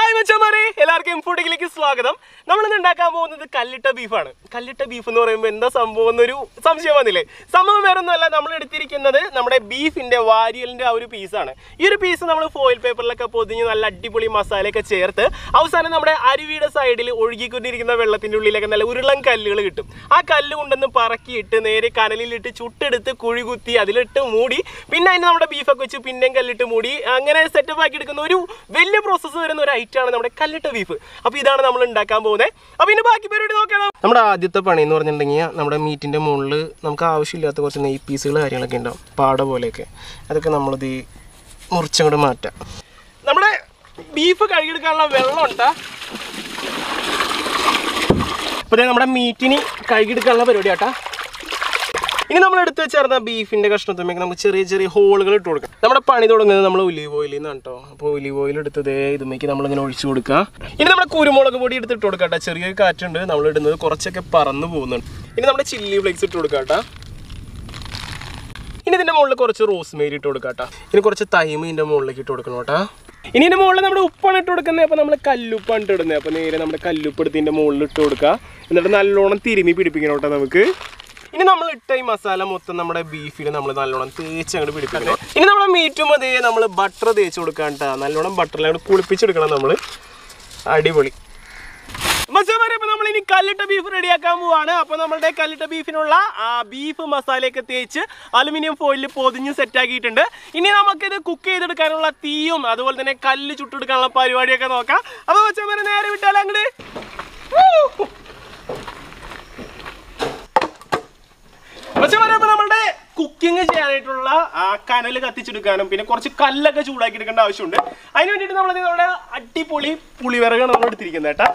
Hi മച്ചമാരെ എല്ലാവർക്കും ഫുഡിലേക്ക് സ്വാഗതം നമ്മളിന്ന് ഉണ്ടാക്കാൻ പോകുന്നത് കല്ലിട്ട ബീഫാണ് കല്ലിട്ട ബീഫ് എന്ന് പറയുമ്പോൾ എന്താ സംഭവം എന്നൊരു സംശയം വന്നില്ലേ സംഭവം വേറെ ഒന്നുമല്ല നമ്മൾ എടുത്തിരിക്കുന്നത് നമ്മുടെ ബീഫിന്റെ വാരിയലിന്റെ ആ ഒരു പീസാണ് ഈ ഒരു പീസ് നമ്മൾ ഫോയിൽ പേപ്പറിലൊക്കെ പൊതിഞ്ഞ് നല്ല അടിപൊളി മസാലയൊക്കെ ചേർത്ത് അവസാനം നമ്മുടെ അരുവിയുടെ സൈഡിൽ ഒഴുകിക്കൊണ്ടിരിക്കുന്ന വെള്ളത്തിന്റെ ഉള്ളിലൊക്കെ നല്ല ഉരുളൻ കല്ലുകൾ കിട്ടും ആ കല്ല് കൊണ്ടൊന്ന് പറക്കിയിട്ട് നേരെ കനലിലിട്ട് ചുട്ടെടുത്ത് കുഴി കുത്തി അതിലിട്ട് മൂടി പിന്നെ അതിന് നമ്മുടെ ബീഫൊക്കെ വെച്ച് പിന്നെയും കല്ലിട്ട് മൂടി അങ്ങനെ സെറ്റപ്പ് ആക്കി എടുക്കുന്ന ഒരു വലിയ പ്രോസസ്സ് വരുന്ന ഒരു ഐറ്റമാണ് നമ്മുടെ കല്ലിട്ട ബീഫ് അപ്പോൾ ഇതാണ് നമ്മൾ ഉണ്ടാക്കാൻ പോകുന്നത് അപ്പോൾ ഇനി ബാക്കി പരിപാടി നോക്കണം നമ്മുടെ ആദ്യത്തെ പണി എന്ന് പറഞ്ഞിട്ടുണ്ടെങ്കിൽ നമ്മുടെ മീറ്റിന്റെ മുകളിൽ നമുക്ക് ആവശ്യമില്ലാത്ത കുറച്ച് നെയ് പീസുകൾ കാര്യങ്ങളൊക്കെ ഉണ്ടാവും പാട പോലെയൊക്കെ അതൊക്കെ നമ്മളിത് ഈ മുറിച്ചങ്ങോട്ട് മാറ്റാം നമ്മുടെ ബീഫ് കഴുകിയെടുക്കാനുള്ള വെള്ളം ഉണ്ടാ അപ്പോൾ നമ്മുടെ മീറ്റിന് കഴുകിയെടുക്കാനുള്ള പരിപാടി ആട്ടാ ഇനി നമ്മൾ എടുത്ത് വെച്ചേർന്ന ബീഫിന്റെ കഷ്ണത്തുമ്മേക്ക് നമുക്ക് ചെറിയ ചെറിയ ഹോളുകൾ ഇട്ട് കൊടുക്കാം നമ്മുടെ പണി തുടങ്ങുന്നത് നമ്മൾ ഒലിവ് ഓയിലിൽ നിന്നാണ് കേട്ടോ അപ്പോൾ ഒലിവ് ഓയിൽ എടുത്തത് ഇതുമേക്ക് നമ്മൾ ഇങ്ങനെ ഒഴിച്ചു കൊടുക്കുക ഇനി നമ്മുടെ കുരുമുളക് പൊടി എടുത്ത് ഇട്ട് കൊടുക്കാം കേട്ടോ ചെറിയൊരു കാറ്റുണ്ട് നമ്മൾ ഇടുന്നത് കുറച്ചൊക്കെ പറന്ന് പോകുന്നുണ്ട് ഇനി നമ്മുടെ ചില്ലി ഫ്ലേക്സ് ഇട്ട് കൊടുക്കാം കേട്ടോ ഇനി ഇതിന്റെ മുകളിൽ കുറച്ച് റോസ്മേരി ഇട്ട് കൊടുക്കാം കേട്ടോ ഇനി കുറച്ച് തൈമ് ഇതിന്റെ മുകളിലേക്ക് ഇട്ട് കൊടുക്കണം കേട്ടോ ഇനി ഇതിന്റെ മുകളിൽ നമ്മുടെ ഉപ്പാണ് ഇട്ട് കൊടുക്കുന്നത് അപ്പോൾ നമ്മൾ കല്ലുപ്പാണ് ഇട്ട് ഇടുന്നത് അപ്പോൾ നേരെ നമ്മുടെ കല്ലുപ്പ് എടുത്ത് ഇതിന്റെ മുകളിൽ ഇട്ട് കൊടുക്കുക എന്നിട്ട് നല്ലോണം തിരുമി പിടിപ്പിക്കണം കേട്ടോ നമുക്ക് ഇനി നമ്മൾ ഇട്ട ഈ മസാല മൊത്തം നമ്മുടെ ബീഫിൽ നമ്മൾ നല്ലോണം തേച്ച് അങ്ങോട്ട് പിടിപ്പിക്കണം ഇനി നമ്മുടെ മീറ്റും അതേ നമ്മൾ ബട്ടർ തേച്ച് കൊടുക്കാൻ കേട്ടോ നല്ലോണം ബട്ടറിൽ അങ്ങോട്ട് കുളിപ്പിച്ചെടുക്കണം നമ്മൾ അടിപൊളി മച്ചാമാരെ അപ്പൊ നമ്മൾ ഇനി കല്ലിട്ട ബീഫ് റെഡിയാക്കാൻ പോവാണ് അപ്പൊ നമ്മളുടെ കല്ലിട്ട ബീഫിനുള്ള ആ ബീഫ് മസാലയൊക്കെ തേച്ച് അലുമിനിയം ഫോയിലിൽ പൊതിഞ്ഞ് സെറ്റ് ആക്കിയിട്ടുണ്ട് ഇനി നമുക്കിത് കുക്ക് ചെയ്തെടുക്കാനുള്ള തീയും അതുപോലെ തന്നെ കല്ല് ചുട്ടെടുക്കാനുള്ള പരിപാടിയൊക്കെ നോക്കാം അപ്പൊ മച്ചാമാരെ നേരെ വിട്ടാലോ അങ്ങോട്ട് മച്ചാമാരെ അപ്പൊ നമ്മളുടെ കുക്കിംഗ് ചെയ്യാനായിട്ടുള്ള ആ കനൽ കത്തിച്ചെടുക്കാനും പിന്നെ കുറച്ച് കല്ലൊക്കെ ചൂടാക്കി എടുക്കേണ്ട ആവശ്യമുണ്ട് അതിന് വേണ്ടിയിട്ട് നമ്മൾ നമ്മുടെ അടിപൊളി പുളിവിറകാണ് നമ്മൾ എടുത്തിരിക്കുന്നത് കേട്ടാ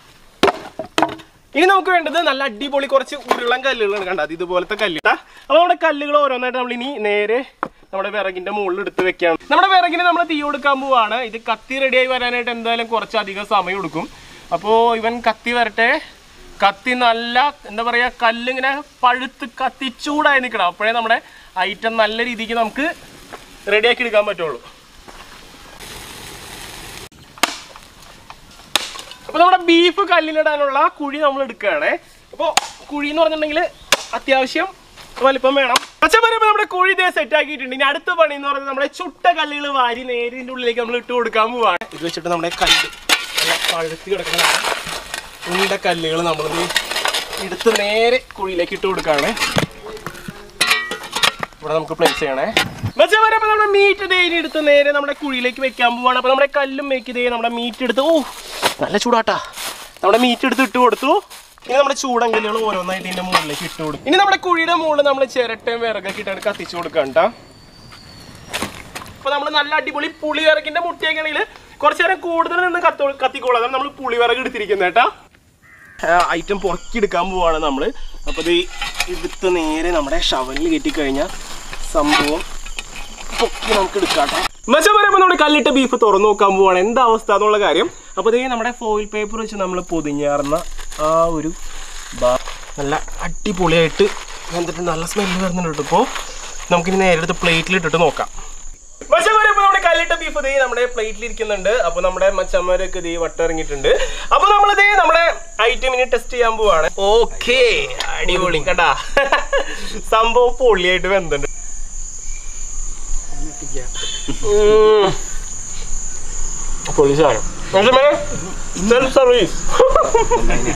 ഇനി നമുക്ക് വേണ്ടത് നല്ല അടിപൊളി കുറച്ച് ഉരുളൻ കല്ലുകളാണ് കണ്ടത് ഇതുപോലത്തെ കല്ലിട്ടാ അപ്പൊ നമ്മുടെ കല്ലുകൾ ഓരോന്നായിട്ട് നമ്മൾ ഇനി നേരെ നമ്മുടെ വിറകിന്റെ മുകളിൽ എടുത്ത് വെക്കുകയാണ് നമ്മുടെ വിറകിന് നമ്മൾ തീ കൊടുക്കാൻ പോവാണ് ഇത് കത്തി റെഡിയായി വരാനായിട്ട് എന്തായാലും കുറച്ചധികം സമയം എടുക്കും അപ്പോൾ ഇവൻ കത്തി വരട്ടെ കത്തി നല്ല എന്താ പറയാ കല്ലിങ്ങനെ പഴുത്ത് കത്തി ചൂടായി നിൽക്കണം അപ്പോഴേ നമ്മുടെ ഐറ്റം നല്ല രീതിക്ക് നമുക്ക് റെഡിയാക്കി എടുക്കാൻ പറ്റുള്ളൂ അപ്പൊ നമ്മുടെ ബീഫ് കല്ലിലിടാനുള്ള കുഴി നമ്മൾ എടുക്കുകയാണേ അപ്പോൾ കുഴി എന്ന് പറഞ്ഞിട്ടുണ്ടെങ്കിൽ അത്യാവശ്യം വലിപ്പം വേണം അച്ഛൻ പറയുമ്പോൾ നമ്മുടെ കുഴി ഇതേ സെറ്റ് ആക്കിയിട്ടുണ്ട് ഇനി അടുത്ത പണി എന്ന് പറയുന്നത് നമ്മുടെ ചുട്ട കല്ലുകൾ വാരി നേരിന്റെ ഉള്ളിലേക്ക് നമ്മൾ ഇട്ട് കൊടുക്കാൻ പോവാണ് ഇത് വെച്ചിട്ട് നമ്മുടെ കല്ല് നല്ല പഴുത്ത് കിടക്കുന്നതാണ് ഉണ്ട കല്ലുകൾ നമ്മളിത് എടുത്ത് നേരെ കുഴിയിലേക്ക് ഇട്ട് കൊടുക്കുകയാണ് ഇവിടെ നമുക്ക് പ്ലേസ് ചെയ്യണേ വെച്ചാൽ പറയുമ്പോൾ നമ്മുടെ മീറ്റ് തേനി എടുത്ത് നേരെ നമ്മുടെ കുഴിയിലേക്ക് വെക്കാൻ പോവാണ് അപ്പോൾ നമ്മുടെ കല്ലും മേക്ക് തേ നമ്മുടെ മീറ്റ് എടുത്ത് ഓ നല്ല ചൂടാട്ടാ നമ്മുടെ മീറ്റ് എടുത്ത് ഇട്ട് കൊടുത്തു ഇനി നമ്മുടെ ചൂടങ്കല്ലുകൾ ഓരോന്നായിട്ട് ഇതിന്റെ മുകളിലേക്ക് ഇട്ട് കൊടുക്കും ഇനി നമ്മുടെ കുഴിയുടെ മുകളിൽ നമ്മൾ ചിരട്ടയും വിറകൊക്കെ ഇട്ടാണ് കത്തിച്ചു കൊടുക്കാം കേട്ടോ അപ്പൊ നമ്മൾ നല്ല അടിപൊളി പുളി വിറകിന്റെ മുട്ടിയൊക്കെ ആണെങ്കിൽ കുറച്ചു നേരം കൂടുതൽ നിന്ന് കത്തോ കത്തിക്കോളാം അതാണ് നമ്മൾ പുളി വിറക് എടുത്തിരിക്കുന്നത് കേട്ടാ ഐറ്റം പുറക്കിയെടുക്കാൻ പോവാണ് നമ്മൾ അപ്പോൾ ഇത് എടുത്ത് നേരെ നമ്മുടെ ഷവലിൽ കയറ്റി കഴിഞ്ഞാൽ സംഭവം പൊക്കി നമുക്ക് എടുക്കാട്ടോ മെച്ചം പറയുമ്പോൾ നമ്മുടെ കല്ലിട്ട ബീഫ് തുറന്നു നോക്കാൻ പോവാണ് എന്താ അവസ്ഥ എന്നുള്ള കാര്യം അപ്പോൾ ഇതേ നമ്മുടെ ഫോയിൽ പേപ്പർ വെച്ച് നമ്മൾ പൊതിഞ്ഞാർന്ന ആ ഒരു ബാ നല്ല അടിപൊളിയായിട്ട് എന്നിട്ട് നല്ല സ്മെല്ല് വരുന്നുണ്ട് കേട്ടോ ഇപ്പോൾ നമുക്കിനി നേരെ എടുത്ത് പ്ലേറ്റിൽ ഇട്ടിട്ട് നോക്കാം മച്ചന്മാരെ ഇപ്പൊ നമ്മുടെ കല്ലിട്ട ബീഫ് ദേ നമ്മുടെ പ്ലേറ്റിൽ ഇരിക്കുന്നുണ്ട് അപ്പൊ നമ്മുടെ മച്ചന്മാരൊക്കെ ദേ വട്ടം ഇറങ്ങിയിട്ടുണ്ട് അപ്പൊ നമ്മളിതേ നമ്മുടെ ഐറ്റം ഇനി ടെസ്റ്റ് ചെയ്യാൻ പോവാണ് ഓക്കേ അടിപൊളി കണ്ടാ സംഭവം പൊള്ളിയായിട്ട് വെന്തുണ്ട് ഉം. പൊളി സാധനം മച്ചന്മാരെ സെൽഫ് സർവീസ്